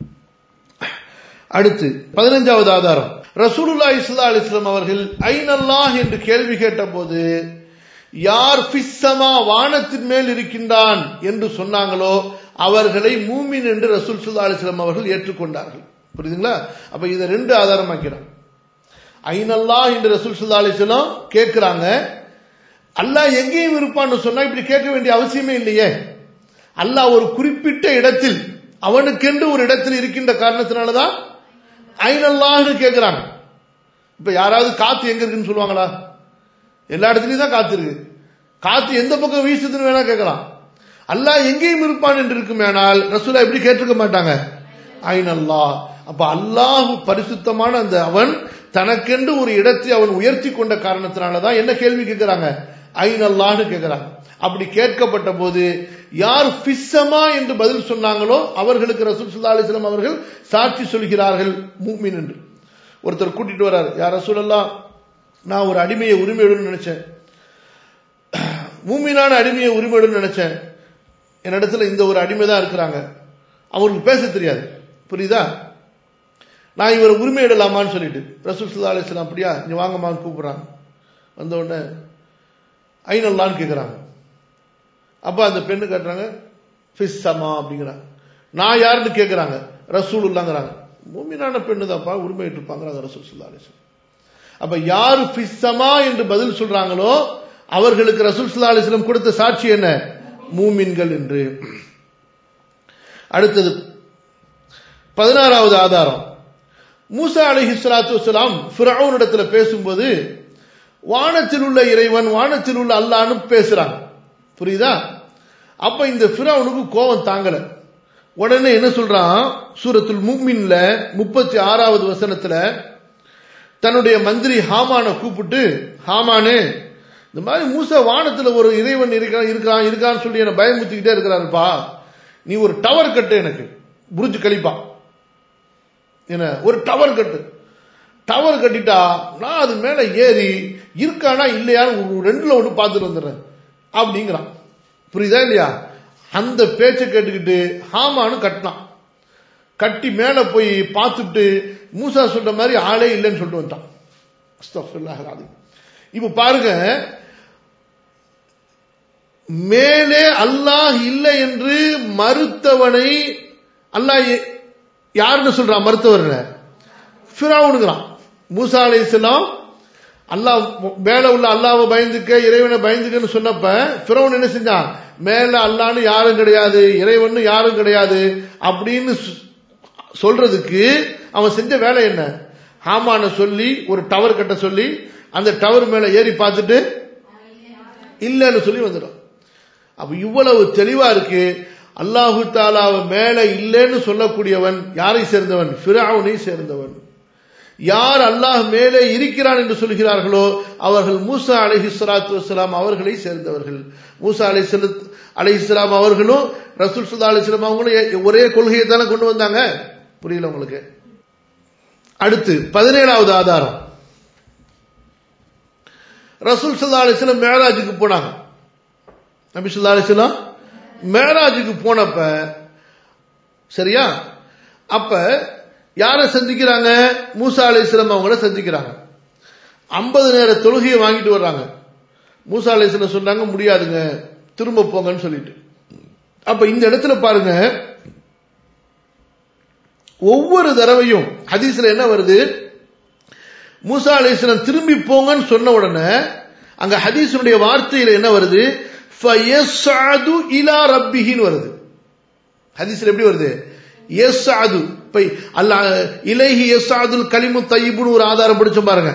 அடுத்து பதினஞ்சாவது ஆதாரம் ரசூலுல்லா இஸ்லா அலிஸ்லாம் அவர்கள் ஐநல்லாஹ் என்று கேள்வி கேட்ட போது யார் பிஸ்ஸமா வானத்தின் மேல் இருக்கின்றான் என்று சொன்னாங்களோ அவர்களை மூமின் என்று ரசூல் சுல்லா அலிஸ்லாம் அவர்கள் ஏற்றுக்கொண்டார்கள் புரியுதுங்களா அப்ப இதை ரெண்டு ஆதாரமாக்கிறான் ஐநல்லா என்று ரசூல் சுல்லா அலிஸ்லாம் கேட்கிறாங்க அல்லாஹ் எங்கேயும் இருப்பான்னு சொன்னா இப்படி கேட்க வேண்டிய அவசியமே இல்லையே அல்லாஹ் ஒரு குறிப்பிட்ட இடத்தில் அவனுக்கென்று ஒரு இடத்தில் இருக்கின்ற காரணத்தினாலதான் ஐநல்லான்னு கேட்கிறாங்க இப்ப யாராவது காத்து எங்க இருக்குன்னு சொல்லுவாங்களா எல்லா இடத்துலயும் தான் காத்து இருக்கு காத்து எந்த பக்கம் வீசுதுன்னு வேணா கேட்கலாம் அல்லாஹ் எங்கேயும் இருப்பான் என்று இருக்குமேனால் ரசூலா எப்படி கேட்டிருக்க மாட்டாங்க ஐன் அல்லாஹ் அப்ப அல்லாஹ் பரிசுத்தமான அந்த அவன் தனக்கென்று ஒரு இடத்தை அவன் உயர்த்தி கொண்ட காரணத்தினாலதான் என்ன கேள்வி கேட்கிறாங்க ஐன் அல்லான்னு கேட்கிறாங்க அப்படி கேட்கப்பட்ட போது யார் பிஸ்ஸமா என்று பதில் சொன்னாங்களோ அவர்களுக்கு ரசூல் சுல்லா அலிஸ்லாம் அவர்கள் சாட்சி சொல்கிறார்கள் மூமின் என்று ஒருத்தர் கூட்டிட்டு வர்றார் யார் ரசூல் எல்லாம் நான் ஒரு அடிமையை உரிமையிடும் நினைச்சேன் மூமினான அடிமையை உரிமையிடும் நினைச்சேன் என்னிடத்துல இந்த ஒரு அடிமை தான் இருக்கிறாங்க அவருக்கு பேச தெரியாது புரியுதா நான் இவரை உரிமையிடலாமான்னு சொல்லிட்டு ரசூல் சுல்லா அலிஸ்லாம் அப்படியா நீ வாங்கம்மான்னு கூப்பிடுறாங்க வந்த உடனே ஐநல்லான்னு கேட்குறாங்க அப்போ அந்த பெண்ணு கட்டுறாங்க ஃபிஸ்ஸமா அப்படிங்கிறாங்க நான் யாருன்னு கேட்குறாங்க ரசூல் இல்லைங்கிறாங்க மூமினான பெண்ணு தான்ப்பா உரிமையிட்டு இருப்பாங்கிறாங்க ரசூல் சுல்லா அலிஸ்லாம் அப்ப யாரு பிஸ்ஸமா என்று பதில் சொல்றாங்களோ அவர்களுக்கு ரசூல் சுல்லா அலிஸ்லம் கொடுத்த சாட்சி என்ன மூமின்கள் என்று அடுத்தது பதினாறாவது ஆதாரம் மூசா அலஹி சலாத்து வலாம் ஃபிரௌனிடத்துல பேசும்போது வானத்தில் உள்ள இறைவன் வானத்தில் உள்ள அல்லான்னு பேசுறாங்க புரியுதா அப்ப இந்த ஃபிரௌனுக்கு கோபம் தாங்கல உடனே என்ன சொல்றான் சூரத்துல் முக்மின்ல முப்பத்தி ஆறாவது வசனத்துல தன்னுடைய மந்திரி ஹாமான கூப்பிட்டு ஹாமானே இந்த மாதிரி மூசா வானத்துல ஒரு இறைவன் இருக்கான் இருக்கான் இருக்கான்னு சொல்லி என்ன பயமுத்திக்கிட்டே இருக்கிறாருப்பா நீ ஒரு டவர் கட்டு எனக்கு புரிஞ்சு கழிப்பா என்ன ஒரு டவர் கட்டு டவர் கட்டிட்டா நான் அது மேல ஏறி இருக்கானா இல்லையான்னு ஒரு ரெண்டுல ஒன்று பார்த்துட்டு வந்துடுறேன் அப்படிங்கிறான் புரியுதா இல்லையா அந்த பேச்சை கேட்டுக்கிட்டு ஹாமானு கட்டினான் கட்டி மேல போய் பார்த்துட்டு மூசா சொல்ற மாதிரி ஆளே இல்லைன்னு சொல்லிட்டு வந்துட்டான் அஸ்தக்ஃபிருல்லாஹ் அல்-அலீம். இப்ப பாருங்க மேலே அல்லாஹ் இல்லை என்று மறுத்தவனை அல்லாஹ் எ- யாருன்னு சொல்றான் மறுத்தவர் ஃபிரௌனுங்கிறான் மூசா அலைஹிஸ்ஸலாம் அல்லாஹ் மேல உள்ள அல்லாஹ்வை பயந்துக்க இறைவனை பயந்துக்கன்னு சொன்னப்ப ஃபிரௌன் என்ன செஞ்சான் மேல அல்லாஹ்னு யாரும் கிடையாது இறைவன் யாரும் கிடையாது அப்படின்னு சொ- சொல்றதுக்கு அவன் செஞ்ச வேலை என்ன ஹாமான சொல்லி ஒரு டவர் கட்ட சொல்லி அந்த டவர் மேல ஏறி பார்த்துட்டு இல்லைன்னு சொல்லி வந்துடும் அப்ப இவ்வளவு தெளிவா இருக்கு அல்லாஹு தாலாவை மேல இல்லைன்னு சொல்லக்கூடியவன் யாரை சேர்ந்தவன் ஃபிரௌனை சேர்ந்தவன் யார் அல்லாஹ் மேலே இருக்கிறான் என்று சொல்கிறார்களோ அவர்கள் மூசா அலைஹி ஸலாத்து வஸலாம் அவர்களை சேர்ந்தவர்கள் மூசா அலைஹி அலைஹிஸ்ஸலாம் அவர்களும் ரசூல் ஸல்லல்லாஹு அலைஹி வஸல்லம் அவங்களும் எ- ஒரே கொள்கையை தானே கொண்டு வந்தாங்க புரியல உங்களுக்கு அடுத்து பதினேழாவது ஆதாரம் ரசூல் ஸல்லல்லாஹு அலைஹி வஸல்லம் மேராஜுக்கு போனாங்க நபி ஸல்லல்லாஹு அலைஹி வஸல்லம் மேராஜுக்கு போனப்ப சரியா அப்ப யாரை சந்திக்கிறாங்க மூசா அலைஹிஸ்ஸலாம் அவங்கள சந்திக்கிறாங்க 50 நேர தொழுகையை வாங்கிட்டு வர்றாங்க மூசா அலைஹிஸ்ஸலாம் சொன்னாங்க முடியாதுங்க திரும்ப போங்கன்னு சொல்லிட்டு அப்ப இந்த இடத்துல பாருங்க ஒவ்வொரு தடவையும் ஹதீஸ்ல என்ன வருது மூசா அலைஹிஸ்ஸலாம் திரும்பி போங்கன்னு சொன்ன உடனே அங்க ஹதீஸுடைய வார்த்தையில என்ன வருது ஃபயஸ்அது இலா ரப்பிஹின்னு வருது ஹதீஸ்ல எப்படி வருது யஸ்அது இப்ப அல்லாஹ் இலைஹி யஸ்அதுல் கலிமு தய்யிபுன்னு ஒரு ஆதாரம் படிச்சோம் பாருங்க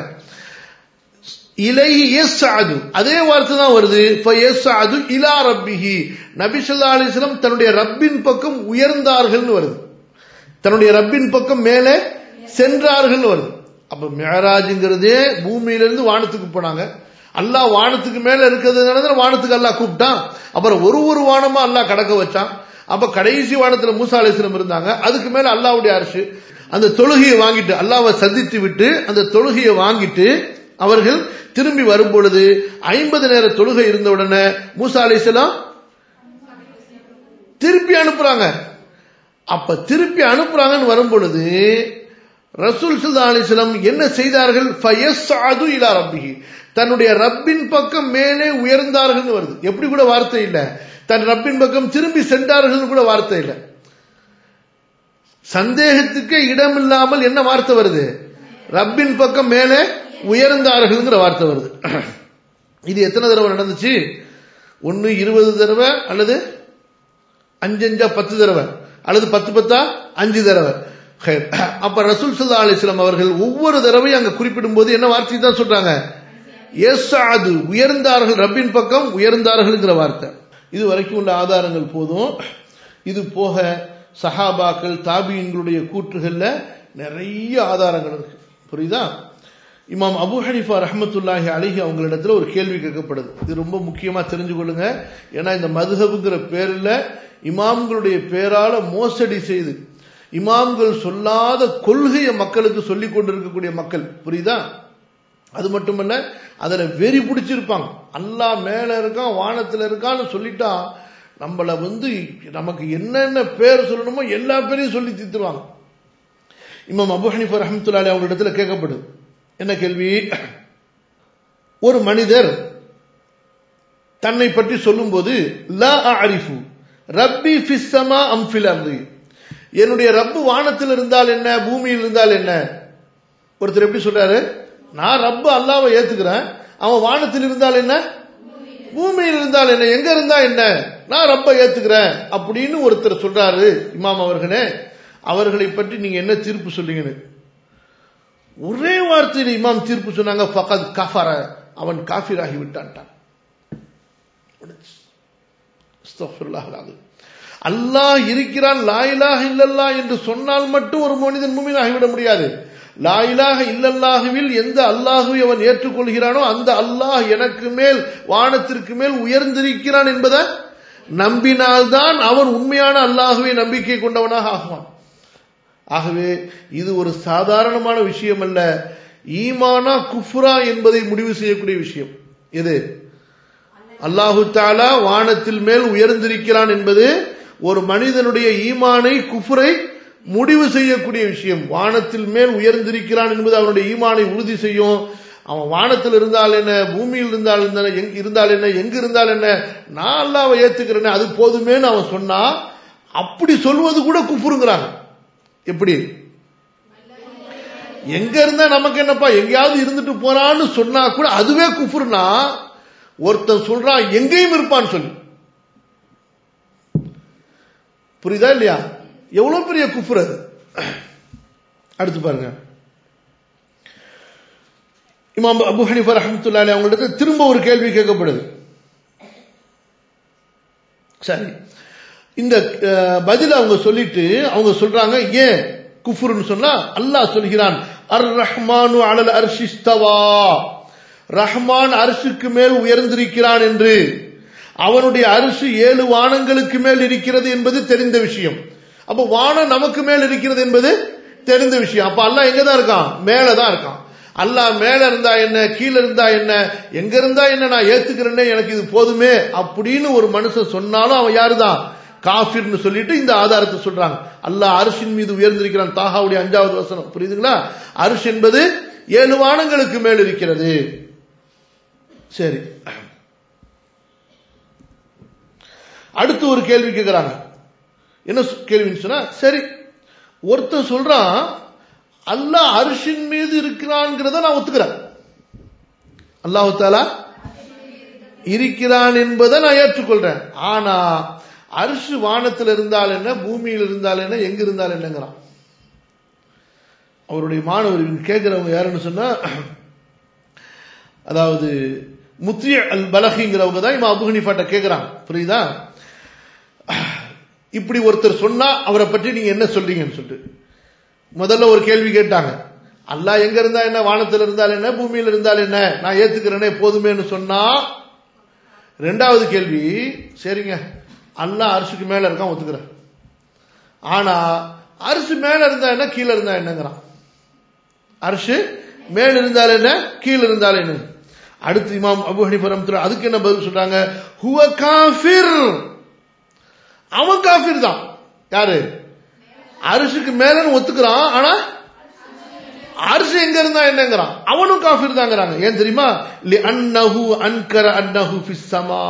இலைஹி யஸ்அது அதே வார்த்தை தான் வருது ஃபயஸ்அது இலா ரப்பிஹி நபி ஸல்லல்லாஹு அலைஹி வஸல்லம் தன்னுடைய ரப்பின் பக்கம் உயர்ந்தார்கள்னு வருது தன்னுடைய ரப்பின் பக்கம் மேலே சென்றார்கள் வருது அப்ப மேராஜுங்கிறதே பூமியிலிருந்து வானத்துக்கு போனாங்க அல்லாஹ் வானத்துக்கு மேல இருக்கிறதுனால தான் வானத்துக்கு அல்லாஹ் கூப்பிட்டான் அப்புறம் ஒரு ஒரு வானமா அல்லாஹ் கடக்க வச்சான் அப்ப கடைசி வானத்துல மூசா அலிஸ்லம் இருந்தாங்க அதுக்கு மேல அல்லாஹ்வுடைய அரசு அந்த தொழுகையை வாங்கிட்டு அல்லாஹ்வை சந்தித்து விட்டு அந்த தொழுகையை வாங்கிட்டு அவர்கள் திரும்பி வரும் பொழுது ஐம்பது நேர தொழுகை இருந்த உடனே மூசா அலிஸ்லாம் திருப்பி அனுப்புறாங்க அப்ப திருப்பி அனுப்புறாங்கன்னு வரும் பொழுது ரசூல் சுல்லா அலிஸ்லம் என்ன செய்தார்கள் ஃபயஸ்அது இலா ரப்பிஹி தன்னுடைய ரப்பின் பக்கம் மேலே உயர்ந்தார்கள் வருது எப்படி கூட வார்த்தை இல்ல தன் ரப்பின் பக்கம் திரும்பி சென்றார்கள் கூட வார்த்தை இல்ல சந்தேகத்துக்கு இடம் இல்லாமல் என்ன வார்த்தை வருது ரப்பின் பக்கம் மேலே உயர்ந்தார்கள்ங்கிற வார்த்தை வருது இது எத்தனை தடவை நடந்துச்சு ஒன்னு இருபது தடவை அல்லது அஞ்சஞ்சா பத்து தடவை அல்லது பத்து பத்தா அஞ்சு தடவை ஹைர். அப்ப ரசூல் சல்லா அலிஸ்லாம் அவர்கள் ஒவ்வொரு தடவையும் அங்க குறிப்பிடும் போது என்ன வார்த்தை தான் சொல்றாங்க எஸ்ஆது உயர்ந்தார்கள் ரப்பின் பக்கம் உயர்ந்தார்கள்ங்கிற வார்த்தை இது வரைக்கும் உள்ள ஆதாரங்கள் போதும் இது போக சஹாபாக்கள் தாபியின்களுடைய கூற்றுகள்ல நிறைய ஆதாரங்கள் இருக்கு புரியுதா இமாம் அபு ஹனிஃபா ரஹமத்துல்லாஹி அலிஹி அவங்களிடத்துல ஒரு கேள்வி கேட்கப்படுது இது ரொம்ப முக்கியமா தெரிஞ்சு கொள்ளுங்க ஏன்னா இந்த மதுஹபுங்கிற பேர்ல இமாம்களுடைய பேரால மோசடி செய்து இமாம்கள் சொல்லாத கொள்கையை மக்களுக்கு சொல்லிக் கொண்டிருக்கக்கூடிய மக்கள் புரியுதா அது மட்டுமல்ல அதுல வெறி பிடிச்சிருப்பாங்க அல்லாஹ் மேல இருக்கான் வானத்துல இருக்கான்னு சொல்லிட்டா நம்மள வந்து நமக்கு என்னென்ன பேர் சொல்லணுமோ எல்லா பேரையும் சொல்லி தீர்த்துருவாங்க இமாம் அபு ஹனிஃபா ரஹமத்துல்லாஹி அவங்களிடத்துல கேட்கப்படுது என்ன கேள்வி ஒரு மனிதர் தன்னை பற்றி சொல்லும்போது லா அரிஃபு ரப்பி ஃபிஸ்ஸமா அம் ஃபில் அர்தி என்னுடைய ரப்பு வானத்தில் இருந்தால் என்ன பூமியில் இருந்தால் என்ன ஒருத்தர் எப்படி சொல்றாரு நான் ரப்பு அல்லாவை ஏத்துக்கிறேன் அவன் வானத்தில் இருந்தால் என்ன பூமியில் இருந்தால் என்ன எங்க இருந்தா என்ன நான் ரப்ப ஏத்துக்கிறேன் அப்படின்னு ஒருத்தர் சொல்றாரு இமாம் அவர்களே அவர்களை பற்றி நீங்க என்ன தீர்ப்பு சொல்றீங்கன்னு ஒரே வார்த்தையில் இமாம் தீர்ப்பு சொன்னாங்க ஃபகத் கஃபர அவன் காஃபிராகி விட்டான்ட்டான் அஸ்தக்ஃபிருல்லாஹ் அல்-அலீம். அல்லாஹ் இருக்கிறான் லாயிலாக இல்லல்லா என்று சொன்னால் மட்டும் ஒரு மனிதன் மூமின் ஆகிவிட முடியாது லாயிலாக இல்லல்லாஹுவில் எந்த அல்லாஹுவை அவன் ஏற்றுக்கொள்கிறானோ அந்த அல்லாஹ் எனக்கு மேல் வானத்திற்கு மேல் உயர்ந்திருக்கிறான் என்பதை நம்பினால்தான் அவன் உண்மையான அல்லாஹுவை நம்பிக்கை கொண்டவனாக ஆகுவான் ஆகவே இது ஒரு சாதாரணமான விஷயம் அல்ல ஈமானா குஃப்ரா என்பதை முடிவு செய்யக்கூடிய விஷயம் எது அல்லாஹு தாலா வானத்தில் மேல் உயர்ந்திருக்கிறான் என்பது ஒரு மனிதனுடைய ஈமானை குஃபுரை முடிவு செய்யக்கூடிய விஷயம் வானத்தில் மேல் உயர்ந்திருக்கிறான் என்பது அவனுடைய ஈமானை உறுதி செய்யும் அவன் வானத்தில் இருந்தால் என்ன பூமியில் இருந்தால் என்ன எங்க இருந்தால் என்ன எங்க இருந்தால் என்ன நான் அல்லாவை ஏத்துக்கிறேன்னு அது போதுமேன்னு அவன் சொன்னா அப்படி சொல்வது கூட குஃபுருங்கிறாங்க எப்படி எங்க இருந்தா நமக்கு என்னப்பா எங்கேயாவது இருந்துட்டு போறான்னு சொன்னா கூட அதுவே குஃபுர்னா ஒருத்தன் சொல்றான் எங்கேயும் இருப்பான்னு சொல்லி புரியுதா இல்லையா எவ்வளவு பெரிய குஃபுர் அது அடுத்து பாருங்க இமாம் அபு ஹனிஃபர் ரஹமத்துல்லாலி அவங்கள்ட்ட திரும்ப ஒரு கேள்வி கேட்கப்படுது சரி இந்த பதில் அவங்க சொல்லிட்டு அவங்க சொல்றாங்க ஏன் குஃபுர்னு சொன்னா அல்லாஹ் சொல்கிறான் அர் ரஹ்மானு அலல் அர்ஷிஸ்தவா ரஹ்மான் அரிசுக்கு மேல் உயர்ந்திருக்கிறான் என்று அவனுடைய அரிசு ஏழு வானங்களுக்கு மேல் இருக்கிறது என்பது தெரிந்த விஷயம் அப்ப வானம் நமக்கு மேல் இருக்கிறது என்பது தெரிந்த விஷயம் அப்ப அல்லாஹ் எங்க தான் இருக்கான் மேலதான் இருக்கான் அல்லாஹ் மேல இருந்தா என்ன கீழே இருந்தா என்ன எங்க இருந்தா என்ன நான் ஏத்துக்கிறேன்னே எனக்கு இது போதுமே அப்படின்னு ஒரு மனுஷன் சொன்னாலும் அவன் யாருதான் காஃபிர்னு சொல்லிட்டு இந்த ஆதாரத்தை சொல்றாங்க அல்லாஹ் அரிசின் மீது உயர்ந்திருக்கிறான் தாகாவுடைய அஞ்சாவது வசனம் புரியுதுங்களா அரிசி என்பது ஏழு வானங்களுக்கு மேல் இருக்கிறது சரி அடுத்து ஒரு கேள்வி கேட்கிறாங்க என்ன கேள்வின்னு சொன்னா சரி ஒருத்தர் சொல்றான் அல்லாஹ் அரிசின் மீது இருக்கிறான்ங்கிறத நான் ஒத்துக்கிறேன் அல்லாஹு தாலா இருக்கிறான் என்பதை நான் ஏற்றுக்கொள்றேன் ஆனா அரிசி வானத்தில் இருந்தால் என்ன பூமியில் இருந்தால் என்ன எங்க இருந்தால் என்னங்கிறான் அவருடைய மாணவர் கேட்கிறவங்க யாருன்னு சொன்னா அதாவது முத்திய அல் பலகிங்கிறவங்க தான் இவன் அபுஹனிஃபாட்ட கேட்கிறான் புரியுதா இப்படி ஒருத்தர் சொன்னா அவரை பற்றி நீங்க என்ன சொல்றீங்கன்னு சொல்லிட்டு முதல்ல ஒரு கேள்வி கேட்டாங்க அல்லாஹ் எங்க இருந்தா என்ன வானத்தில் இருந்தால் என்ன பூமியில் இருந்தால் என்ன நான் ஏத்துக்கிறேனே போதுமேன்னு சொன்னா ரெண்டாவது கேள்வி சரிங்க அல்லாஹ் அரிசிக்கு மேல இருக்கான் ஒத்துக்கிறேன் ஆனா அரிசி மேல இருந்தா என்ன கீழே இருந்தா என்னங்கிறான் அரிசி மேல் இருந்தால் என்ன கீழே இருந்தால் என்ன அடுத்து இமாம் அபு ஹனிஃபரம் அதுக்கு என்ன பதில் சொல்றாங்க ஹுவ காஃபிர் அவன் காஃபிர் தான் யாரு அரிசிக்கு மேலன்னு ஒத்துக்கிறான் ஆனா அரிசி எங்க இருந்தா என்னங்கிறான் அவனும் காஃபிர் தாங்கிறாங்க ஏன் தெரியுமா லி அன்னஹு அன்கர அன்னஹு ஃபிஸ்ஸமா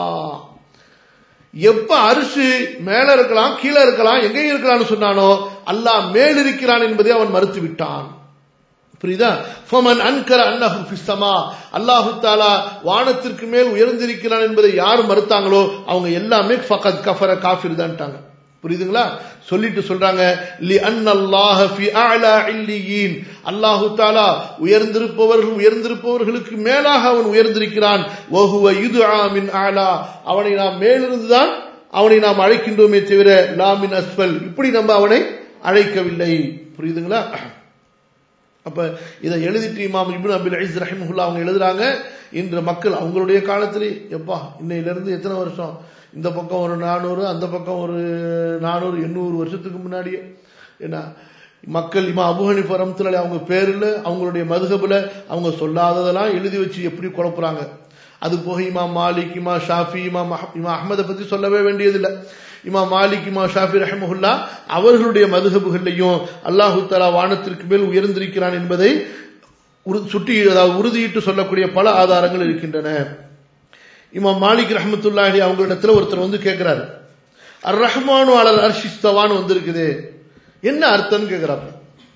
எப்ப அரிசி மேல இருக்கலாம் கீழே இருக்கலாம் எங்கே இருக்கலாம்னு சொன்னானோ அல்லாஹ் மேல் இருக்கிறான் என்பதை அவன் மறுத்து விட்டான் புரியுதா ஃபமன் அன்கர அன்னஹு ஃபிஸ்ஸமா அல்லாஹு தஆலா வானத்திற்கு மேல் உயர்ந்திருக்கிறான் என்பதை யார் மறுத்தாங்களோ அவங்க எல்லாமே ஃபகத் கஃபர காஃபிர் தான்ட்டாங்க புரியுதுங்களா சொல்லிட்டு சொல்றாங்க லி அன்னல்லாஹ ஃபி அலா இல்லியீன் அல்லாஹு தஆலா உயர்ந்திருப்பவர்கள் உயர்ந்திருப்பவர்களுக்கு மேலாக அவன் உயர்ந்திருக்கிறான் வஹுவ யுதுஆ மின் அலா அவனை நாம் மேலிருந்து தான் அவனை நாம் அழைக்கின்றோமே தவிர லா மின் அஸ்ஃபல் இப்படி நம்ம அவனை அழைக்கவில்லை புரியுதுங்களா அப்ப இதை எழுதிட்டு இமாம் இப்னு அபில் ஐஸ் ரஹிமஹுல்லா அவங்க எழுதுறாங்க இன்று மக்கள் அவங்களுடைய காலத்திலே எப்பா இன்னையிலிருந்து எத்தனை வருஷம் இந்த பக்கம் ஒரு நானூறு அந்த பக்கம் ஒரு நானூறு எண்ணூறு வருஷத்துக்கு முன்னாடியே என்ன மக்கள் இமா அபுஹனி பரமத்துல அவங்க பேரில் அவங்களுடைய மதுகபுல அவங்க சொல்லாததெல்லாம் எழுதி வச்சு எப்படி குழப்புறாங்க அது போக இமா மாலிக் இமா ஷாஃபி இமா இமா அஹமதை பத்தி சொல்லவே வேண்டியதில்லை இமா மாலிக் இமா ஷாஃபி ரஹமஹுல்லா அவர்களுடைய மதுகபுகள்லையும் அல்லாஹு தலா வானத்திற்கு மேல் உயர்ந்திருக்கிறான் என்பதை சுட்டி அதாவது உறுதியிட்டு சொல்லக்கூடிய பல ஆதாரங்கள் இருக்கின்றன இமா மாலிக் ரஹமத்துல்லாஹி அவங்களிடத்துல ஒருத்தர் வந்து கேட்கிறாரு அர் ரஹ்மானு அலல் அர்ஷிஸ்தவான்னு வந்திருக்குது என்ன அர்த்தம்னு கேட்கிறாரு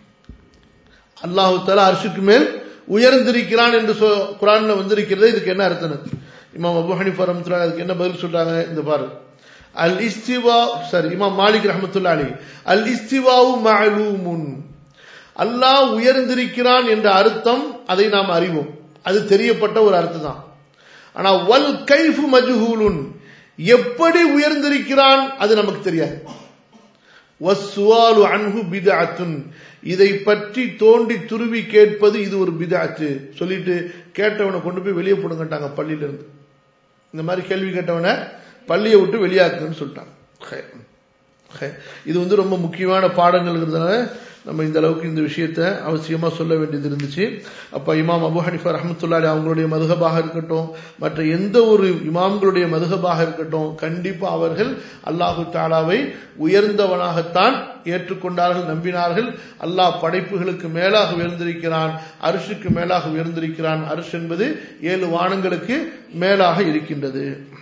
அல்லாஹு தலா அர்ஷுக்கு மேல் உயர்ந்திருக்கிறான் என்று குரான்ல வந்திருக்கிறது இதுக்கு என்ன அர்த்தம் இமாம் அபு ஹனிஃபா ரஹமத்துல்லா அதுக்கு என்ன பதில் சொல்றாங்க இந்த பாரு அல் இஸ்திவா சரி இமாம் மாலிக் ரஹமத்துல்லா அலி அல் இஸ்திவாவு மஅலூமுன் அல்லாஹ் உயர்ந்திருக்கிறான் என்ற அர்த்தம் அதை நாம் அறிவோம் அது தெரியப்பட்ட ஒரு அர்த்தம் தான் ஆனா வல் கைஃபு மஜ்ஹூலுன் எப்படி உயர்ந்திருக்கிறான் அது நமக்கு தெரியாது வஸ்ஸுவாலு அன்ஹு பிதஅத்துன் இதை பற்றி தோண்டி துருவி கேட்பது இது ஒரு பிதாத்து சொல்லிட்டு கேட்டவனை கொண்டு போய் வெளியே போடுங்கட்டாங்க பள்ளியில இருந்து இந்த மாதிரி கேள்வி கேட்டவனை பள்ளியை விட்டு வெளியாக்குன்னு சொல்லிட்டாங்க இது வந்து ரொம்ப முக்கியமான பாடங்கள்ங்கிறதுனால நம்ம இந்த அளவுக்கு இந்த விஷயத்த அவசியமா சொல்ல வேண்டியது இருந்துச்சு அப்ப இமாம் அபு ஹனிஃபா ரஹமத்துல்லாடி அவங்களுடைய மதுகபாக இருக்கட்டும் மற்ற எந்த ஒரு இமாம்களுடைய மதுகபாக இருக்கட்டும் கண்டிப்பா அவர்கள் அல்லாஹு தாலாவை உயர்ந்தவனாகத்தான் ஏற்றுக்கொண்டார்கள் நம்பினார்கள் அல்லாஹ் படைப்புகளுக்கு மேலாக உயர்ந்திருக்கிறான் அரிசுக்கு மேலாக உயர்ந்திருக்கிறான் அரிசு என்பது ஏழு வானங்களுக்கு மேலாக இருக்கின்றது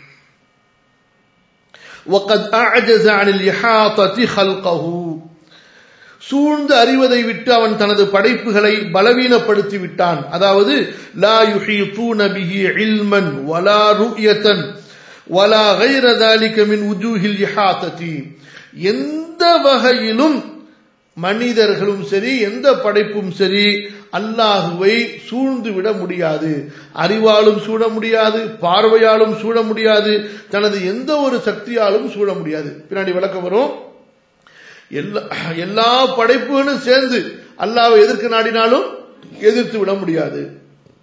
وقد أعجز عن الإحاطة خلقه சூழ்ந்து அறிவதை விட்டு அவன் தனது படைப்புகளை பலவீனப்படுத்தி விட்டான் அதாவது லா யுஹீதூன பிஹி இல்மன் வலா ருயத்தன் வலா கைர ذلك من وجوه الإحاطة எந்த வகையிலும் மனிதர்களும் சரி எந்த படைப்பும் சரி அல்லாஹுவை சூழ்ந்து விட முடியாது அறிவாலும் சூழ முடியாது பார்வையாலும் சூழ முடியாது தனது எந்த ஒரு சக்தியாலும் சூழ முடியாது பின்னாடி விளக்கம் வரும் எல்லா எல்லா படைப்புகளும் சேர்ந்து அல்லாவை எதிர்க்க நாடினாலும் எதிர்த்து விட முடியாது